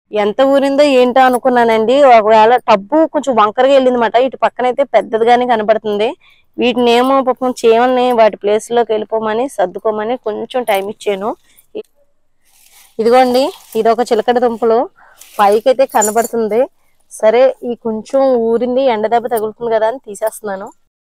ఎంత ఊరిందో ఏంటో అనుకున్నానండి ఒకవేళ టబ్బు కొంచెం వంకరగా వెళ్ళిందన్నమాట ఇటు పక్కనైతే పెద్దదిగానే కనబడుతుంది వీటిని ఏమో పాపం చీమల్ని వాటి ప్లేస్ లోకి వెళ్ళిపోమని సర్దుకోమని కొంచెం టైం ఇచ్చాను ఇ- ఇదిగోండి ఇది ఒక చిలకడ దుంపలు పైకి అయితే కనబడుతుంది సరే ఈ కొంచెం ఊరింది ఎండ దెబ్బ తగులుతుంది కదా అని తీసేస్తున్నాను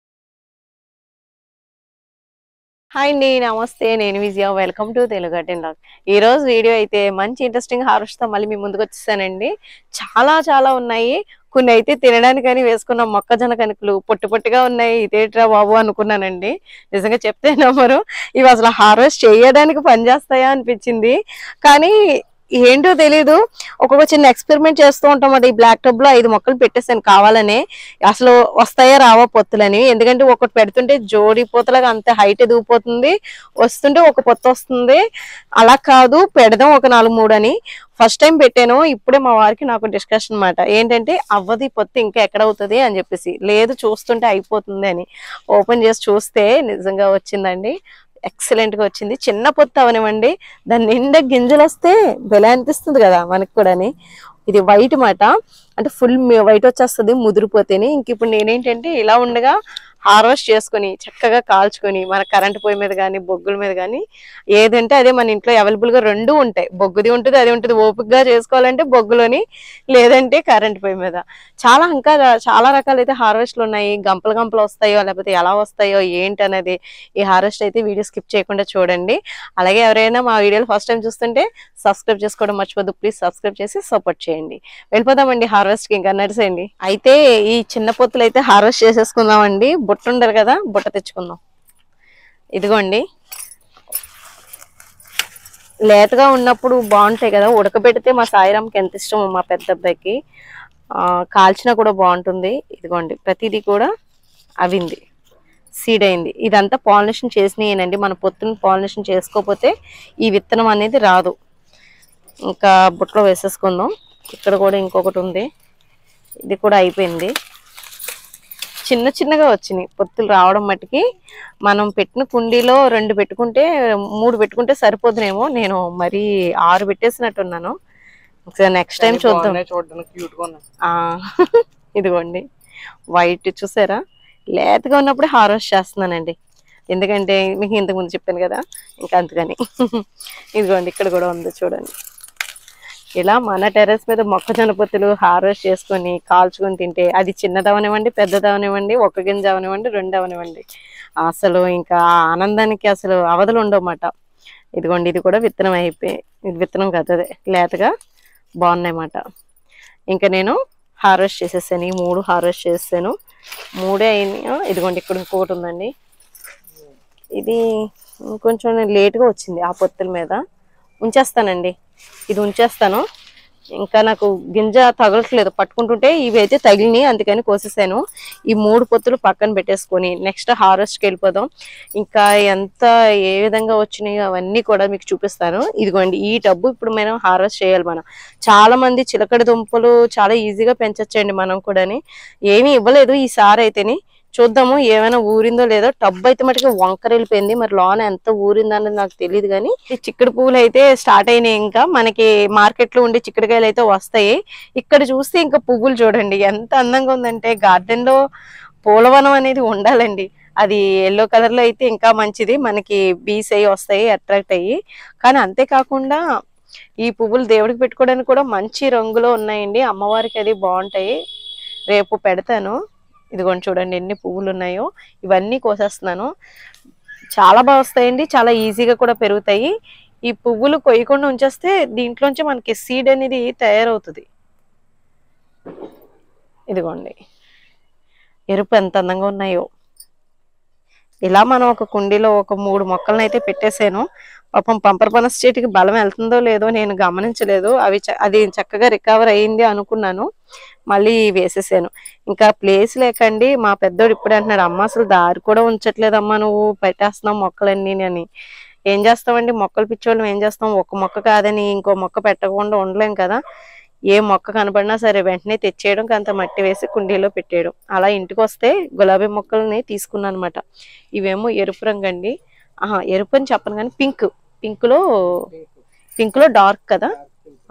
హాయ్ అండి నమస్తే నేను Vijaya welcome to Telugu garden log ఈ రోజు వీడియో అయితే మంచి ఇంట్రెస్టింగ్ హార్వెస్ట్ తో మళ్ళీ మీ ముందుకు వచ్చేసానండి చాలా చాలా ఉన్నాయి కొన్ని అయితే తినడానికని వేసుకున్న మొక్కజొన్న కనుకలు పొట్టి పొట్టిగా ఉన్నాయి ఇదేట్రా బాబు అనుకున్నానండి నిజంగా చెప్తే నమ్మరు ఇవి అసలు హార్వెస్ట్ చేయడానికి పనిచేస్తాయా అనిపించింది కానీ ఏంటో తెలీదు ఒక్కొక్క చిన్న ఎక్స్పెరిమెంట్ చేస్తూ ఉంటాం ఈ బ్లాక్ టబ్ లో ఐదు మొక్కలు పెట్టేసాను కావాలని అసలు వస్తాయా రావా పొత్తులని ఎందుకంటే ఒకటి పెడుతుంటే జోడి పొత్తులాగా అంత హైట్ ఎదిగిపోతుంది వస్తుంటే ఒక పొత్తు వస్తుంది అలా కాదు పెడదాం ఒక నాలుగు మూడు అని ఫస్ట్ టైం పెట్టాను ఇప్పుడే మా వారికి నాకు డిస్కషన్ అన్నమాట ఏంటంటే అవ్వది పొత్తు ఇంకా ఎక్కడ అవుతుంది అని చెప్పేసి లేదు చూస్తుంటే అయిపోతుంది అని ఓపెన్ చేసి చూస్తే నిజంగా వచ్చిందండి ఎక్సలెంట్ గా వచ్చింది చిన్న పొత్తు అవనివ్వండి దాని నిండా గింజలు వస్తే బెల అనిపిస్తుంది కదా మనకి కూడాని ఇది వైట్ మాట అంటే ఫుల్ వైట్ వచ్చేస్తుంది ముదిరిపోతేనే ఇంక ఇప్పుడు నేనేంటంటే ఇలా ఉండగా హార్వెస్ట్ చేసుకొని చక్కగా కాల్చుకొని మన కరెంట్ పొయ్యి మీద కానీ బొగ్గుల మీద కానీ ఏదంటే అదే మన ఇంట్లో అవైలబుల్ గా రెండు ఉంటాయి బొగ్గుది ఉంటుంది అది ఉంటుంది ఓపికగా చేసుకోవాలంటే బొగ్గులోని లేదంటే కరెంట్ పొయ్యి మీద చాలా ఇంకా చాలా రకాలు అయితే హార్వెస్ట్లు ఉన్నాయి గంపలు గంపలు వస్తాయో లేకపోతే ఎలా వస్తాయో ఏంటి అనేది ఈ హార్వెస్ట్ అయితే వీడియో స్కిప్ చేయకుండా చూడండి అలాగే ఎవరైనా మా వీడియోలు ఫస్ట్ టైం చూస్తుంటే సబ్స్క్రైబ్ చేసుకోవడం మర్చిపోద్దు ప్లీజ్ సబ్స్క్రైబ్ చేసి సపోర్ట్ చేయండి వెళ్ళిపోదామండి హార్వెస్ట్ కి ఇంకా నడిసేయండి అయితే ఈ చిన్న పొత్తులు అయితే హార్వెస్ట్ చేసేసుకుందామండి బుట్ట ఉండరు కదా బుట్ట తెచ్చుకుందాం ఇదిగోండి లేతగా ఉన్నప్పుడు బాగుంటాయి కదా ఉడకబెడితే మా సాయిరామ్కి ఎంత ఇష్టమో మా పెద్ద అబ్బాయికి ఆ, కాల్చినా కూడా బాగుంటుంది ఇదిగోండి ప్రతిదీ కూడా అవింది సీడ్ అయింది ఇదంతా పాలినేషన్ చేసినాయేనండి మన పొత్తుని పాలినేషన్ చేసుకోకపోతే ఈ విత్తనం అనేది రాదు ఇంకా బుట్టలో వేసేసుకుందాం ఇక్కడ కూడా ఇంకొకటి ఉంది ఇది కూడా అయిపోయింది చిన్న చిన్నగా వచ్చినాయి పొత్తులు రావడం మట్టుకి మనం పెట్టిన కుండీలో రెండు పెట్టుకుంటే మూడు పెట్టుకుంటే సరిపోదునేమో నేను మరీ ఆరు పెట్టేసినట్టున్నాను ఒకసారి నెక్స్ట్ టైం చూద్దాం బాగున్నాయి చూడడానికి క్యూట్ గా ఉన్నాయి ఆ ఇదిగోండి వైట్ చూసారా లేతగా ఉన్నప్పుడే హార్వెస్ట్ చేస్తున్నానండి ఎందుకంటే మీకు ఇంతకు ముందు చెప్పాను కదా ఇంకా అందుకని ఇదిగోండి ఇక్కడ కూడా ఉంది చూడండి ఇలా మన టెర్రస్ మీద మొక్కజొన్న పొత్తులు హార్వెస్ట్ చేసుకొని కాల్చుకొని తింటే అది చిన్నదవనివ్వండి పెద్దదవనివ్వండి ఒక గింజ అవనివ్వండి రెండు అవనివ్వండి అసలు ఇంకా ఆ ఆనందానికి అసలు అవధులు ఉండవన్నమాట ఇదిగోండి ఇది కూడా విత్తనం అయిపోయి ఇది విత్తనం కాదు అదే లేతగా బాగున్నాయన్నమాట ఇంకా నేను హార్వెస్ట్ చేసేసాను ఈ మూడు హార్వెస్ట్ చేసాను మూడే అయినాయి ఇదిగోండి ఇక్కడ ఇంకొకటి ఉందండి ఇది కొంచెం లేట్గా వచ్చింది ఆ పొత్తుల మీద ఉంచేస్తానండి ఇది ఉంచేస్తాను ఇంకా నాకు గింజ తగలట్లేదు పట్టుకుంటుంటే ఇవి అయితే తగిలినాయి అందుకని కోసేసాను ఈ మూడు పొత్తులు పక్కన పెట్టేసుకొని నెక్స్ట్ హార్వెస్ట్కి వెళ్ళిపోదాం ఇంకా ఎంత ఏ విధంగా వచ్చినాయో అవన్నీ కూడా మీకు చూపిస్తాను ఇదిగోండి ఈ టబ్బు ఇప్పుడు మనం హార్వెస్ట్ చేయాలి మనం చాలా మంది చిలకడ దుంపలు చాలా ఈజీగా పెంచొచ్చండి మనం కూడాని ఏమీ ఇవ్వలేదు ఈసారి అయితేని చూద్దాము ఏమైనా ఊరిందో లేదో టబ్బు అయితే మటుకు వంకర వెళ్ళిపోయింది మరి లోన ఎంత ఊరిందో అనేది నాకు తెలియదు కానీ ఈ చిక్కుడు పువ్వులు అయితే స్టార్ట్ అయినాయి ఇంకా మనకి మార్కెట్ లో ఉండే చిక్కుడుకాయలు అయితే వస్తాయి ఇక్కడ చూస్తే ఇంకా పువ్వులు చూడండి ఎంత అందంగా ఉందంటే గార్డెన్ లో పూలవనం అనేది ఉండాలండి అది ఎల్లో కలర్ లో అయితే ఇంకా మంచిది మనకి బీస్ అయ్యి వస్తాయి అట్రాక్ట్ అయ్యి కానీ అంతేకాకుండా ఈ పువ్వులు దేవుడికి పెట్టుకోవడానికి కూడా మంచి రంగులో ఉన్నాయండి అమ్మవారికి అది బాగుంటాయి రేపు పెడతాను ఇదిగోండి చూడండి ఎన్ని పువ్వులు ఉన్నాయో ఇవన్నీ కోసేస్తున్నాను చాలా బాగా వస్తాయండి చాలా ఈజీగా కూడా పెరుగుతాయి ఈ పువ్వులు కొయ్యకుండా ఉంచేస్తే దీంట్లోంచి మనకి సీడ్ అనేది తయారవుతుంది ఇదిగోండి ఎరుపు ఎంత అందంగా ఉన్నాయో ఇలా మనం ఒక కుండీలో ఒక మూడు మొక్కలను అయితే పెట్టేశాను పాపం పంపర్ పనస చెట్టుకి బలం వెళ్తుందో లేదో నేను గమనించలేదు అవి చ- అది చక్కగా రికవర్ అయ్యింది అనుకున్నాను మళ్ళీ వేసేసాను ఇంకా ప్లేస్ లేకండి మా పెద్దోడు ఇప్పుడు అంటున్నాడు అమ్మ అసలు దారి కూడా ఉంచట్లేదమ్మా నువ్వు పెట్టేస్తున్నావు మొక్కలన్నీ అని ఏం చేస్తామండి మొక్కలు పిచ్చోళ్ళం ఏం చేస్తాం ఒక మొక్క కాదని ఇంకో మొక్క పెట్టకుండా ఉండలేం కదా ఏ మొక్క కనపడినా సరే వెంటనే తెచ్చేయడం అంత మట్టి వేసి కుండీలో పెట్టేయడం అలా ఇంటికి వస్తే గులాబీ మొక్కల్ని తీసుకున్నాను అనమాట ఇవేమో ఎరుపు రంగు అండి ఆహా ఎరుపు అని చెప్పను కానీ పింక్ పింక్ లో పింక్ లో డార్క్ కదా ఆ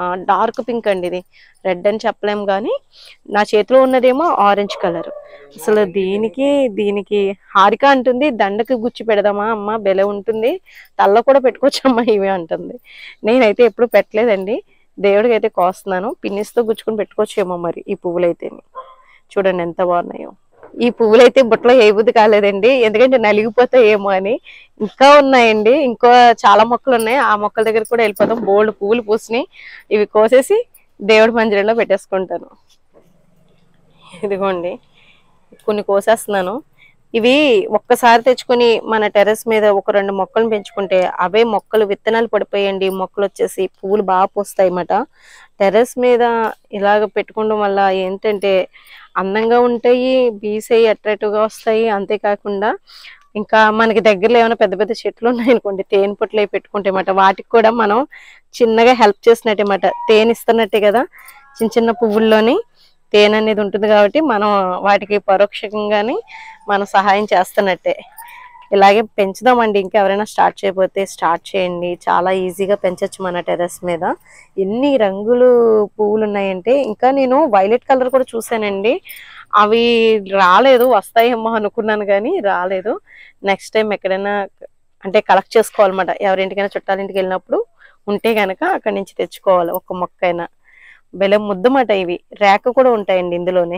డార్క్ పింక్ అండి ఇది రెడ్ అని చెప్పలేం కానీ నా చేతిలో ఉన్నదేమో ఆరెంజ్ కలర్ అసలు దీనికి దీనికి హారిక అంటుంది దండకి గుచ్చి పెడదామా అమ్మ బెల ఉంటుంది తల్ల కూడా పెట్టుకోవచ్చమ్మా ఇవి అంటుంది నేనైతే ఎప్పుడు పెట్టలేదండి దేవుడికి అయితే కోస్తున్నాను పిన్నిస్తో గుచ్చుకొని పెట్టుకోవచ్చేమో మరి ఈ పువ్వులైతే చూడండి ఎంత బాగున్నాయో ఈ పువ్వులు అయితే బుట్టలో ఏ బుద్ధి కాలేదండి ఎందుకంటే నలిగిపోతాయేమో అని ఇంకా ఉన్నాయండి ఇంకో చాలా మొక్కలు ఉన్నాయి ఆ మొక్కల దగ్గర కూడా వెళ్ళిపోతాం బోల్డ్ పువ్వులు పూసినాయి ఇవి కోసేసి దేవుడి మందిరంలో పెట్టేసుకుంటాను ఇదిగోండి కొన్ని కోసేస్తున్నాను ఇవి ఒక్కసారి తెచ్చుకొని మన టెర్రస్ మీద ఒక రెండు మొక్కలు పెంచుకుంటే అవే మొక్కలు విత్తనాలు పడిపోయండి మొక్కలు వచ్చేసి పువ్వులు బాగా పూస్తాయి అన్నమాట టెర్రస్ మీద ఇలాగ పెట్టుకోవడం వల్ల ఏంటంటే అందంగా ఉంటాయి బీసై అట్రాక్టివ్ గా వస్తాయి అంతేకాకుండా ఇంకా మనకి దగ్గరలో ఏమైనా పెద్ద పెద్ద చెట్లు ఉన్నాయనుకోండి తేనె పుట్లు అవి పెట్టుకుంటే మాట వాటికి కూడా మనం చిన్నగా హెల్ప్ చేసినట్టే మాట తేనె ఇస్తున్నట్టే కదా చిన్న చిన్న పువ్వుల్లోని తేనె అనేది ఉంటుంది కాబట్టి మనం వాటికి పరోక్షంగానే మనం సహాయం చేస్తున్నట్టే ఇలాగే పెంచుదామండి ఇంకా ఎవరైనా స్టార్ట్ చేయకపోతే స్టార్ట్ చేయండి చాలా ఈజీగా పెంచొచ్చు మన టెర్రస్ మీద ఎన్ని రంగులు పువ్వులు ఉన్నాయంటే ఇంకా నేను వైలెట్ కలర్ కూడా చూసానండి అవి రాలేదు వస్తాయేమో అనుకున్నాను కానీ రాలేదు నెక్స్ట్ టైం ఎక్కడైనా అంటే కలెక్ట్ చేసుకోవాలన్నమాట ఎవరింటికైనా చుట్టాలింటికి వెళ్ళినప్పుడు ఉంటే గనక అక్కడి నుంచి తెచ్చుకోవాలి ఒక మొక్కైనా బెల ముద్దమాట ఇవి రేక కూడా ఉంటాయండి ఇందులోనే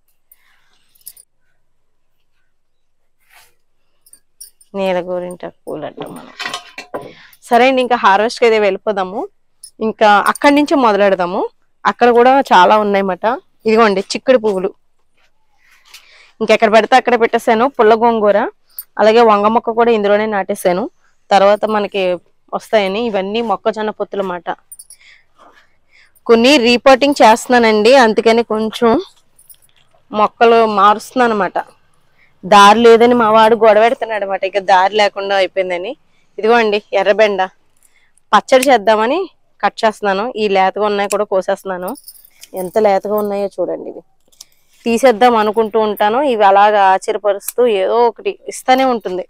నీల గోరింట పూలంట మనం సరే అండి ఇంకా హార్వెస్ట్ అయితే వెళ్ళిపోదాము ఇంకా అక్కడి నుంచి మొదలెడదాము అక్కడ కూడా చాలా ఉన్నాయన్నమాట ఇదిగోండి చిక్కుడు పువ్వులు ఇంకెక్కడ పెడితే అక్కడ పెట్టేశాను పుల్ల గోంగూర అలాగే వంగ మొక్క కూడా ఇందులోనే నాటేశాను తర్వాత మనకి వస్తాయని ఇవన్నీ మొక్కజొన్న పొత్తులు అన్నమాట కొన్ని రీపోర్టింగ్ చేస్తున్నానండి అందుకని కొంచెం మొక్కలు మారుస్తున్నాను అనమాట దారి లేదని మా వాడు గొడవ పెడుతున్నాడు అనమాట ఇక దారి లేకుండా అయిపోయిందని ఇదిగోండి ఎర్రబెండ పచ్చడి చేద్దామని కట్ చేస్తున్నాను ఈ లేతగా ఉన్నాయి కూడా కోసేస్తున్నాను ఎంత లేతగా ఉన్నాయో చూడండి ఇవి తీసేద్దాం అనుకుంటూ ఉంటాను ఇవి అలాగా ఆశ్చర్యపరుస్తూ ఏదో ఒకటి ఇస్తానే ఉంటుంది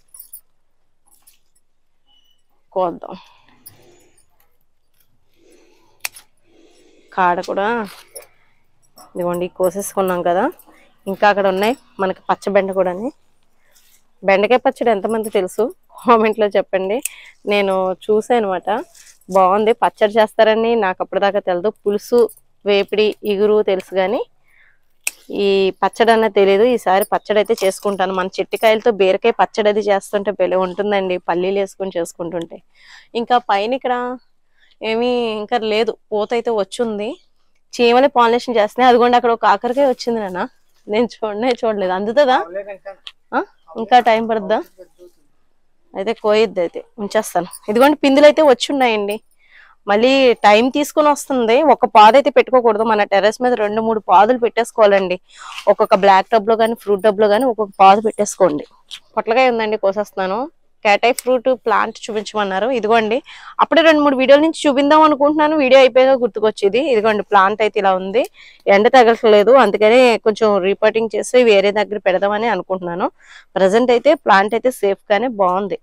కోద్దాం కాడ కూడా ఇదిగోండి కోసేసుకున్నాం కదా ఇంకా అక్కడ ఉన్నాయి మనకి పచ్చబెండ కూడా బెండకాయ పచ్చడి ఎంతమంది తెలుసు కామెంట్లో చెప్పండి నేను చూసాను అనమాట బాగుంది పచ్చడి చేస్తారని నాకు అప్పటిదాకా తెలియదు పులుసు వేపిడి ఇగురు తెలుసు కానీ ఈ పచ్చడి అన్న తెలియదు ఈసారి పచ్చడి అయితే చేసుకుంటాను మన చెట్టికాయలతో బీరకాయ పచ్చడి అది చేస్తుంటే భలే ఉంటుందండి పల్లీలు వేసుకొని చేసుకుంటుంటే ఇంకా పైన ఇక్కడ ఏమీ ఇంకా లేదు పూత అయితే వచ్చింది చీమలే పాలినేషన్ చేస్తున్నాయి అదిగోండి అక్కడ ఒక కాకరకాయ వచ్చింది నాన్న నేను చూడనే చూడలేదు అందుతుందా ఆ? ఇంకా టైం పడుద్దా అయితే కోయొద్దు అయితే ఉంచేస్తాను ఇదిగోండి పిందులు అయితే వచ్చి ఉన్నాయండి మళ్ళీ టైం తీసుకుని వస్తుంది ఒక పాదు అయితే పెట్టుకోకూడదు మన టెర్రస్ మీద రెండు మూడు పాదులు పెట్టేసుకోవాలండి ఒక్కొక్క బ్లాక్ టబ్ లో కానీ ఫ్రూట్ టబ్ లో కానీ ఒక్కొక్క పాదు పెట్టేసుకోండి పొట్లకాయ ఉందండి కోసేస్తున్నాను క్యాటై ఫ్రూట్ ప్లాంట్ చూపించమన్నారు ఇదిగోండి అప్పుడే రెండు మూడు వీడియోల నుంచి చూపిందాం అనుకుంటున్నాను వీడియో అయిపోయాక గుర్తుకొచ్చేది ఇదిగోండి ప్లాంట్ అయితే ఇలా ఉంది ఎండ తగలట్లేదు అందుకని కొంచెం రీపోర్టింగ్ చేసి వేరే దగ్గర పెడదామని అనుకుంటున్నాను ప్రజెంట్ అయితే ప్లాంట్ అయితే సేఫ్ గానే బాగుంది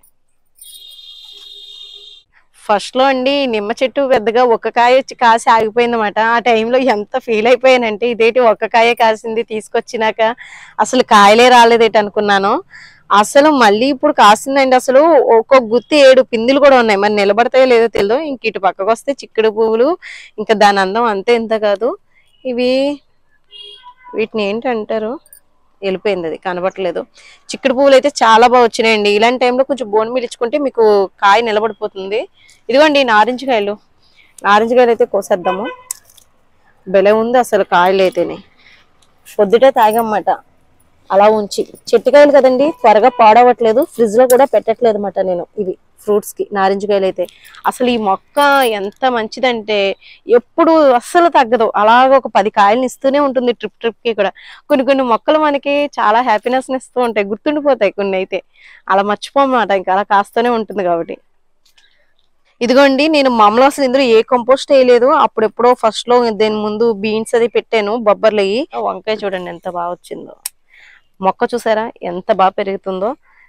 ఫస్ట్ లో అండి నిమ్మ చెట్టు పెద్దగా ఒక్క కాయ వచ్చి కాసి ఆగిపోయిందన్నమాట ఆ టైంలో ఎంత ఫీల్ అయిపోయానంటే ఇదేంటి ఒక్క కాయ కాసింది తీసుకొచ్చినాక అసలు కాయలే రాలేదేటి అనుకున్నాను అసలు మళ్ళీ ఇప్పుడు కాసిందండి అసలు ఒక్కొక్క గుత్తి ఏడు పిందులు కూడా ఉన్నాయి మరి నిలబడతాయో లేదో తెలియదు ఇంక ఇటు పక్కకు వస్తే చిక్కుడు పువ్వులు ఇంకా దాని అందం అంతే ఇంత కాదు ఇవి వీటిని ఏంటంటారు వెళ్ళిపోయింది అది కనబట్టలేదు చిక్కుడు పువ్వులు అయితే చాలా బాగా వచ్చినాయండి ఇలాంటి టైంలో కొంచెం బోన్ మిలిచుకుంటే మీకు కాయ నిలబడిపోతుంది ఇదిగోండి నారింజ కాయలు నారింజ కాయలు అయితే కోసేద్దాము బెల ఉంది అసలు కాయలు అయితేనే పొద్దుటే తాగమ్మట అలా ఉంచి చెట్టుకాయలు కదండి త్వరగా పాడవట్లేదు ఫ్రిడ్జ్ లో కూడా పెట్టట్లేదు అనమాట నేను ఇవి ఫ్రూట్స్ కి నారింజ కాయలు అయితే అసలు ఈ మొక్క ఎంత మంచిదంటే ఎప్పుడు అస్సలు తగ్గదు అలాగ ఒక పది కాయలు ఇస్తూనే ఉంటుంది ట్రిప్ ట్రిప్ కి కూడా కొన్ని కొన్ని మొక్కలు మనకి చాలా హ్యాపీనెస్ ఇస్తూ ఉంటాయి గుర్తుండిపోతాయి కొన్ని అయితే అలా మర్చిపోమాట ఇంకా అలా కాస్తూనే ఉంటుంది కాబట్టి ఇదిగోండి నేను మామూలు అసలు ఇందులో ఏ కంపోస్ట్ వేయలేదు అప్పుడెప్పుడో ఫస్ట్ లో దీని ముందు బీన్స్ అది పెట్టాను బొబ్బర్లు అయ్యి వంకాయ చూడండి ఎంత బాగా వచ్చిందో మొక్క చూసారా ఎంత బాగా పెరుగుతుందో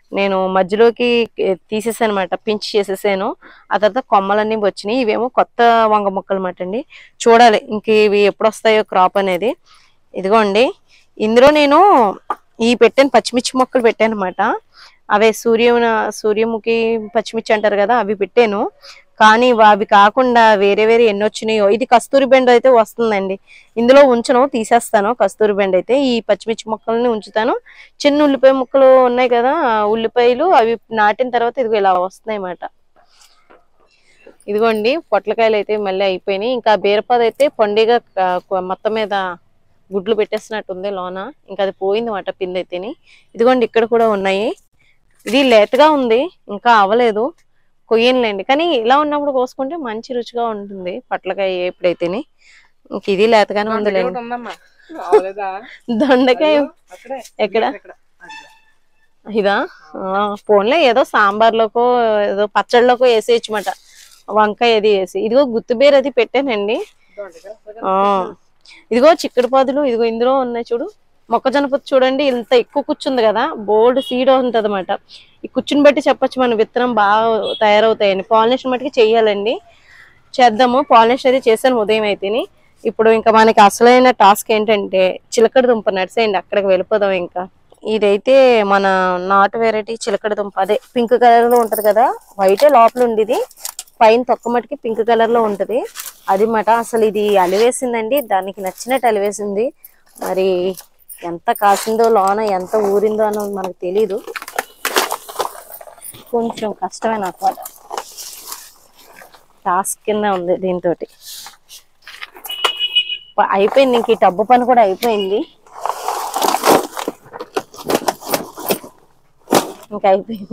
నేను మధ్యలోకి తీసేసాను అనమాట పించ్ చేసేసాను ఆ తర్వాత కొమ్మలన్నీ వచ్చినాయి ఇవేమో కొత్త వంగ మొక్కలు అన్నమాట అండి చూడాలి ఇంక ఇవి ఎప్పుడు వస్తాయో క్రాప్ అనేది ఇదిగోండి ఇందులో నేను ఈ పెట్టాను పచ్చిమిర్చి మొక్కలు పెట్టాను అనమాట అవే సూర్య సూర్యముఖి పచ్చిమిర్చి అంటారు కదా అవి పెట్టాను కానీ వా- అవి కాకుండా వేరే వేరే ఎన్ని వచ్చినాయో ఇది కస్తూరి బెండ అయితే వస్తుందండి ఇందులో ఉంచను తీసేస్తాను కస్తూరి బెండ అయితే ఈ పచ్చిమిర్చి మొక్కల్ని ఉంచుతాను చిన్న ఉల్లిపాయ ముక్కలు ఉన్నాయి కదా ఆ ఉల్లిపాయలు అవి నాటిన తర్వాత ఇదిగో ఇలా వస్తున్నాయి అన్నమాట ఇదిగోండి పొట్లకాయలు అయితే మళ్ళీ అయిపోయినాయి ఇంకా బీరపాదు అయితే పండుగ మొత్తం మీద గుడ్లు పెట్టేసినట్టుంది లోన ఇంకా అది పోయింది మాట పిండి అయితేని ఇదిగోండి ఇక్కడ కూడా ఉన్నాయి ఇది లేతగా ఉంది ఇంకా అవ్వలేదు కొయ్యనులేండి కానీ ఇలా ఉన్నప్పుడు కోసుకుంటే మంచి రుచిగా ఉంటుంది పొట్లకాయ ఎప్పుడైతేని ఇంక ఇది లేతగానే ఉందిలేండి ఒకటి ఉందమ్మా రావలేదా దొండకాయ అయ్యో, అక్కడే ఎక్కడ? ఇక్కడ అదిగో. ఇదా ఆ, పోన్లే ఏదో సాంబార్లోకో ఏదో పచ్చళ్ళలోకో వేసేయచ్చమాట వంకాయ అది వేసి ఇదిగో గుత్తుబీర అది పెట్టానండి దొండకాయ అసలు ఆ ఇదిగో చిక్కుడు పాదులు ఇదిగో ఇందులో ఉన్నాయి చూడు మొక్కజొన్న పొత్తు చూడండి ఇంత ఎక్కువ కూర్చుంది కదా బోల్డ్ సీడ్ ఉంటది అనమాట ఈ కూర్చుని బట్టి చెప్పొచ్చు మన విత్తనం బాగా తయారవుతాయని పాలినేషన్ మట్టుకి చెయ్యాలండి చేద్దాము పాలినేషన్ అయితే చేశాను ఉదయం అయితేని ఇప్పుడు ఇంకా మనకి అసలైన టాస్క్ ఏంటంటే చిలకడ దుంప నడిసేయండి అక్కడికి వెళ్ళిపోదాం ఇంకా ఇదైతే మన నాటు వెరైటీ చిలకడ దుంప అదే పింక్ కలర్ లో ఉంటది కదా వైటే లోపల ఉండేది పైన తొక్క మటుకి పింక్ కలర్ లో ఉంటది అది మాట అసలు ఇది అలివేసిందండి దానికి నచ్చినట్టు అలివేసింది మరి ఎంత కాసిందో లోన ఎంత ఊరిందో అన్నది మనకు తెలీదు కొంచెం కష్టమే నాకు టాస్క్ కింద ఉంది దీంతో అయిపోయింది ఇంక ఈ టబ్బు పని కూడా అయిపోయింది ఇంకా అయిపోయింది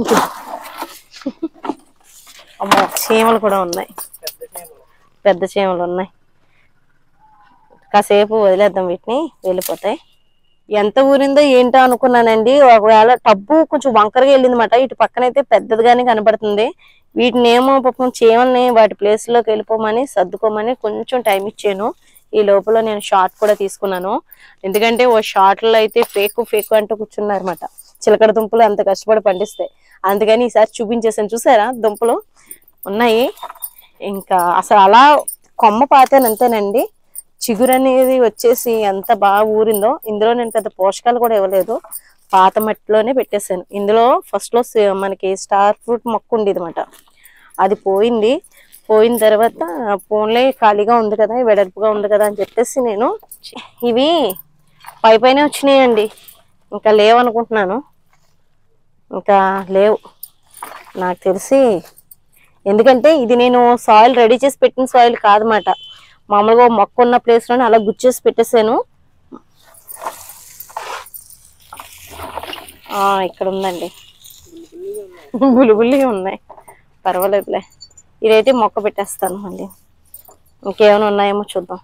అమ్మో చీమలు కూడా ఉన్నాయి పెద్ద చేమలు. పెద్ద చీమలు ఉన్నాయి కాసేపు వదిలేద్దాం వీటిని వెళ్ళిపోతాయి ఎంత ఊరిందో ఏంటో అనుకున్నానండి ఒకవేళ టబ్బు కొంచెం వంకరగా వెళ్ళిందన్నమాట ఇటు పక్కనైతే పెద్దదిగానే కనబడుతుంది వీటిని ఏమో పాపం చీమల్ని వాటి ప్లేస్ లోకి వెళ్ళిపోమని సర్దుకోమని కొంచెం టైం ఇచ్చాను ఈ లోపల నేను షార్ట్ కూడా తీసుకున్నాను ఎందుకంటే ఓ షార్ట్లో అయితే ఫేక్ ఫేక్ అంటూ కూర్చున్నారు అనమాట చిలకడ దుంపలు అంత కష్టపడి పండిస్తాయి అందుకని ఈసారి చూపించేసాను చూసారా దుంపలు ఉన్నాయి ఇంకా అసలు అలా కొమ్మ పాతాను అంతేనండి చిగురు అనేది వచ్చేసి ఎంత బాగా ఊరిందో ఇందులో నేను పెద్ద పోషకాలు కూడా ఇవ్వలేదు పాత మట్టిలోనే పెట్టేశాను ఇందులో ఫస్ట్ లో సే- మనకి స్టార్ ఫ్రూట్ మొక్క ఉండేది అనమాట అది పోయింది పోయిన తర్వాత ఫోన్లే ఖాళీగా ఉంది కదా వెడల్పుగా ఉంది కదా అని చెప్పేసి నేను ఇవి పై పైన వచ్చినాయండి ఇంకా లేవనుకుంటున్నాను ఇంకా లేవు నాకు తెలిసి ఎందుకంటే ఇది నేను సాయిల్ రెడీ చేసి పెట్టిన సాయిల్ కాదన్నమాట మామూలుగా ఓ మొక్క ఉన్న ప్లేస్ లోనే అలా గుచ్చేసి పెట్టేశాను ఆ ఇక్కడ ఉందండి బులిబులి ఉన్నాయి పర్వాలేదులే ఇదైతే మొక్క పెట్టేస్తాను మళ్ళీ ఇంకేమైనా ఉన్నాయేమో చూద్దాం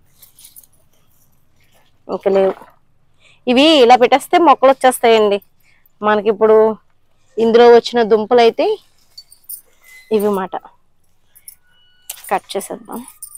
ఇంకా లేవు ఇవి ఇలా పెట్టేస్తే మొక్కలు వచ్చేస్తాయండి మనకి ఇప్పుడు ఇందులో వచ్చిన దుంపలు అయితే ఇవి మాట కట్ చేసేద్దాం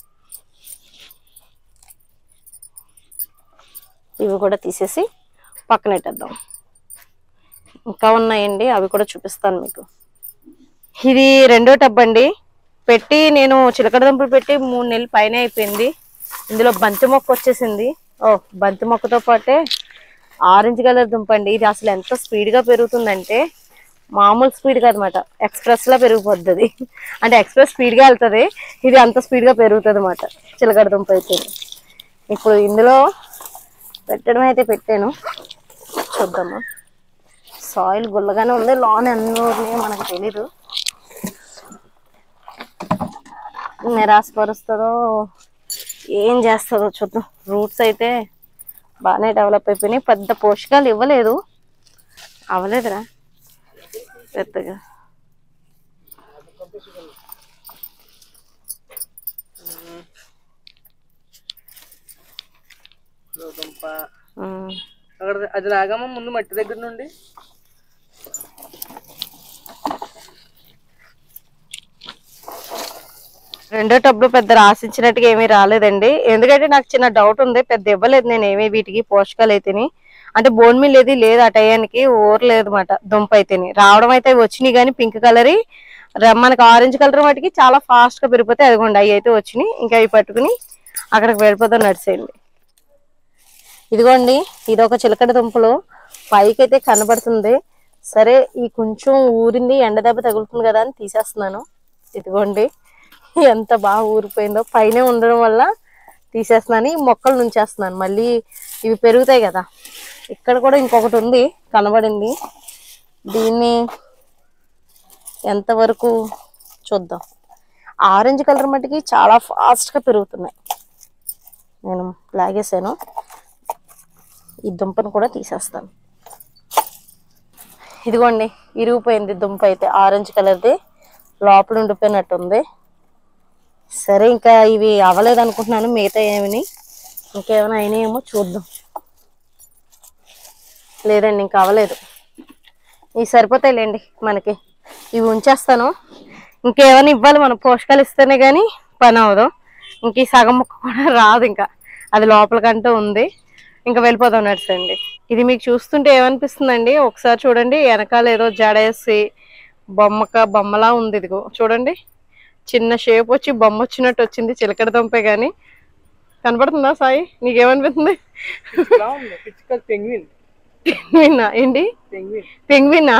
ఇవి కూడా తీసేసి పక్కన పెట్టేద్దాం ఇంకా ఉన్నాయండి అవి కూడా చూపిస్తాను మీకు ఇది రెండో టబ్ అండి పెట్టి నేను చిలకడ దుంపలు పెట్టి మూడు నెలలు పైన అయిపోయింది ఇందులో బంతి మొక్క వచ్చేసింది ఓ బంతి మొక్కతో పాటే ఆరెంజ్ కలర్ దుంప అండి ఇది అసలు ఎంత స్పీడ్ గా పెరుగుతుందంటే మామూలు స్పీడ్ కాదనమాట ఎక్స్ప్రెస్ లా పెరిగిపోద్ది అది. అంటే ఎక్స్ప్రెస్ స్పీడ్ గా వెళ్తది ఇది అంత స్పీడ్ గా పెరుగుతుంది అనమాట చిలకడ దుంప అయితే ఇప్పుడు ఇందులో పెట్టడం అయితే పెట్టాను చూద్దాము సాయిల్ గుల్లగానే ఉంది లోన్ ఎన్ని ఊరినాయో మనకు తెలీదు నిరాశపరుస్తుందో ఏం చేస్తుందో చూద్దాం రూట్స్ అయితే బాగానే డెవలప్ అయిపోయినాయి పెద్ద పోషకాలు ఇవ్వలేదు అవ్వలేదురా పెద్దగా దుంప ఉమ్. అక్కడ అది లాగమ్మా ముందు మట్టి దగ్గర నుండి రెండో టబ్లో పెద్ద ఆశించినట్టుగా ఏమీ రాలేదండి ఎందుకంటే నాకు చిన్న డౌట్ ఉంది పెద్ద ఇవ్వలేదు నేను ఏమీ వీటికి పోషకాలు అయితేని అంటే బోన్ మిల్ ఏది లేదు ఆ టయానికి ఊరలేదు అనమాట దుంప అయితేని రావడం అయితే వచ్చినాయి కానీ పింక్ కలర్ మనకి ఆరెంజ్ కలర్ వాటికి చాలా ఫాస్ట్ గా పెరిగిపోతే అదిగోండి అవి అయితే వచ్చినాయి ఇంకా అవి పట్టుకుని అక్కడికి వెళ్ళిపోతాం నడిచేయండి ఇదిగోండి ఇది ఒక చిలకడ దుంపలు పైకి అయితే కనబడుతుంది సరే ఈ కొంచెం ఊరింది ఎండ దెబ్బ తగులుతుంది కదా అని తీసేస్తున్నాను ఇదిగోండి ఎంత బాగా ఊరిపోయిందో పైన ఉండడం వల్ల తీసేస్తున్నాను ఈ మొక్కలు నుంచేస్తున్నాను మళ్ళీ ఇవి పెరుగుతాయి కదా ఇక్కడ కూడా ఇంకొకటి ఉంది కనబడింది దీన్ని ఎంతవరకు చూద్దాం ఆరెంజ్ కలర్ మట్టికి చాలా ఫాస్ట్గా పెరుగుతున్నాయి నేను లాగేసాను ఈ దుంపను కూడా తీసేస్తాను ఇదిగోండి ఇరిగిపోయింది దుంప అయితే ఆరెంజ్ కలర్ది లోపల ఉండిపోయినట్టుంది సరే ఇంకా ఇవి అవ్వలేదు అనుకుంటున్నాను మిగతా ఏమని ఇంకేమైనా అయినాయేమో చూద్దాం లేదండి ఇంకా అవ్వలేదు ఇవి సరిపోతాయిలేండి మనకి ఇవి ఉంచేస్తాను ఇంకేమైనా ఇవ్వాలి మనం పోషకాలు ఇస్తేనే కానీ పని అవ్వదు ఇంక ఈ సగం ముక్క కూడా రాదు ఇంకా అది లోపలికంటూ ఉంది ఇంకా వెళ్ళిపోదాం నడుసండి ఇది మీకు చూస్తుంటే ఏమనిపిస్తుందండి ఒకసారి చూడండి వెనకాల ఏదో జడేసి బొమ్మక బొమ్మలా ఉంది ఇదిగో చూడండి చిన్న షేప్ వచ్చి బొమ్మ వచ్చినట్టు వచ్చింది చిలకడ దుంపే కానీ కనపడుతుందా సాయి నీకేమనిపిస్తుంది ఇలా ఉంది పిచ్చుకల్ పెంగ్విన్ పెంగ్విన్నా ఏంటి పెంగ్విన్ పెంగ్వినా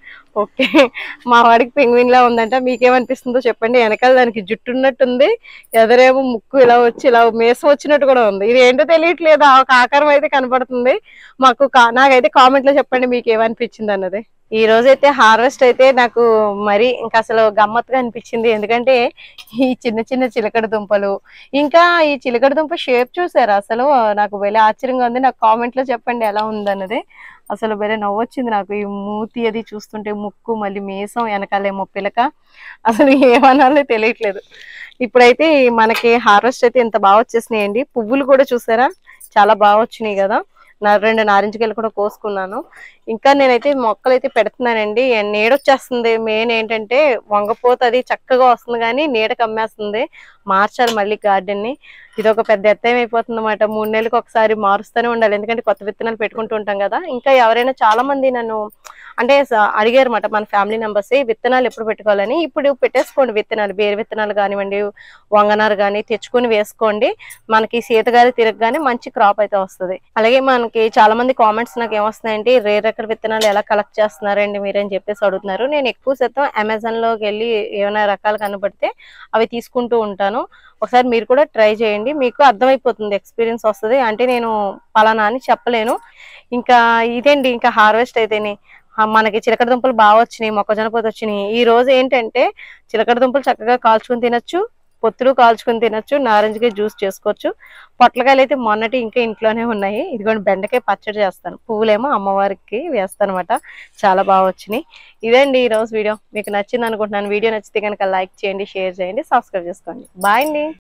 ఓకే మా వాడికి పెంగ్విన్ లా ఉందంట మీకేమనిపిస్తుందో చెప్పండి వెనకాల దానికి జుట్టు ఉన్నట్టుంది ఎదరేమో ముక్కు ఇలా వచ్చి ఇలా మేసం వచ్చినట్టు కూడా ఉంది ఇది ఏంటో తెలియట్లేదు ఆ ఒక ఆకారం అయితే కనపడుతుంది మాకు కా- నాకైతే కామెంట్ లో చెప్పండి మీకు ఏమనిపించింది అన్నది ఈ రోజు అయితే హార్వెస్ట్ అయితే నాకు మరి ఇంకా అసలు గమ్మత్తుగా అనిపించింది ఎందుకంటే ఈ చిన్న చిన్న చిలకడ దుంపలు ఇంకా ఈ చిలకడ దుంప షేప్ చూసారు అసలు నాకు వెళ్ళి ఆశ్చర్యంగా ఉంది నాకు కామెంట్ లో చెప్పండి ఎలా ఉందన్నది అసలు భలే నవ్వొచ్చింది నాకు ఈ మూతి అది చూస్తుంటే ముక్కు మళ్ళీ మీసం వెనకాలేమో పిలక అసలు ఏమనాలో తెలియట్లేదు ఇప్పుడైతే మనకి హార్వెస్ట్ అయితే ఇంత బాగా వచ్చేసినాయండి పువ్వులు కూడా చూసారా చాలా బాగా వచ్చినాయి కదా నా రెండు నారింజకాయలు కూడా కోసుకున్నాను ఇంకా నేనైతే మొక్కలు అయితే పెడుతున్నానండి నీడ వచ్చేస్తుంది మెయిన్ ఏంటంటే వంగపోత అది చక్కగా వస్తుంది కానీ నీడ కమ్మేస్తుంది మార్చాలి మళ్ళీ గార్డెన్ ని ఇది ఒక పెద్ద ఎత్తయం అయిపోతుంది అనమాట మూడు నెలలకు ఒకసారి మారుస్తూనే ఉండాలి ఎందుకంటే కొత్త విత్తనాలు పెట్టుకుంటూ ఉంటాం కదా ఇంకా ఎవరైనా చాలా మంది నన్ను అంటే అడిగారు అనమాట మన ఫ్యామిలీ మెంబర్స్ విత్తనాలు ఎప్పుడు పెట్టుకోవాలని ఇప్పుడు పెట్టేసుకోండి విత్తనాలు బేరు విత్తనాలు కానివ్వండి వంగనారు కానీ తెచ్చుకొని వేసుకోండి మనకి శీతగాలి తిరగగానే మంచి క్రాప్ అయితే వస్తుంది అలాగే మనకి చాలా మంది కామెంట్స్ నాకు ఏమొస్తున్నాయంటే రేర్ రకాల విత్తనాలు ఎలా కలెక్ట్ చేస్తున్నారండి మీరని చెప్పేసి అడుగుతున్నారు నేను ఎక్కువ శాతం అమెజాన్ లోకి వెళ్ళి ఏమైనా రకాలు కనబడితే అవి తీసుకుంటూ ఉంటాను ఒకసారి మీరు కూడా ట్రై చేయండి మీకు అర్థమైపోతుంది ఎక్స్పీరియన్స్ వస్తుంది అంటే నేను పలానా అని చెప్పలేను ఇంకా ఇదేంటి ఇంకా హార్వెస్ట్ అయితేనే ఆ, మనకి చిలకడ దుంపలు బాగా వచ్చినాయి మొక్కజొన్న పొత్తు వచ్చినాయి ఈ రోజు ఏంటంటే చిలకడ దుంపలు చక్కగా కాల్చుకొని తినొచ్చు పొత్తులు కాల్చుకొని తినొచ్చు నారింజకాయ జ్యూస్ చేసుకోవచ్చు పొట్లకాయలు అయితే మొన్నటి ఇంకా ఇంట్లోనే ఉన్నాయి ఇదిగోండి బెండకాయ పచ్చడి చేస్తాను పువ్వులేమో అమ్మవారికి వేస్తాను అనమాట చాలా బాగా వచ్చినాయి ఇదండి ఈ రోజు వీడియో మీకు నచ్చింది అనుకుంటున్నాను వీడియో నచ్చితే కనుక లైక్ చేయండి షేర్ చేయండి సబ్స్క్రైబ్ చేసుకోండి బాయ్ అండి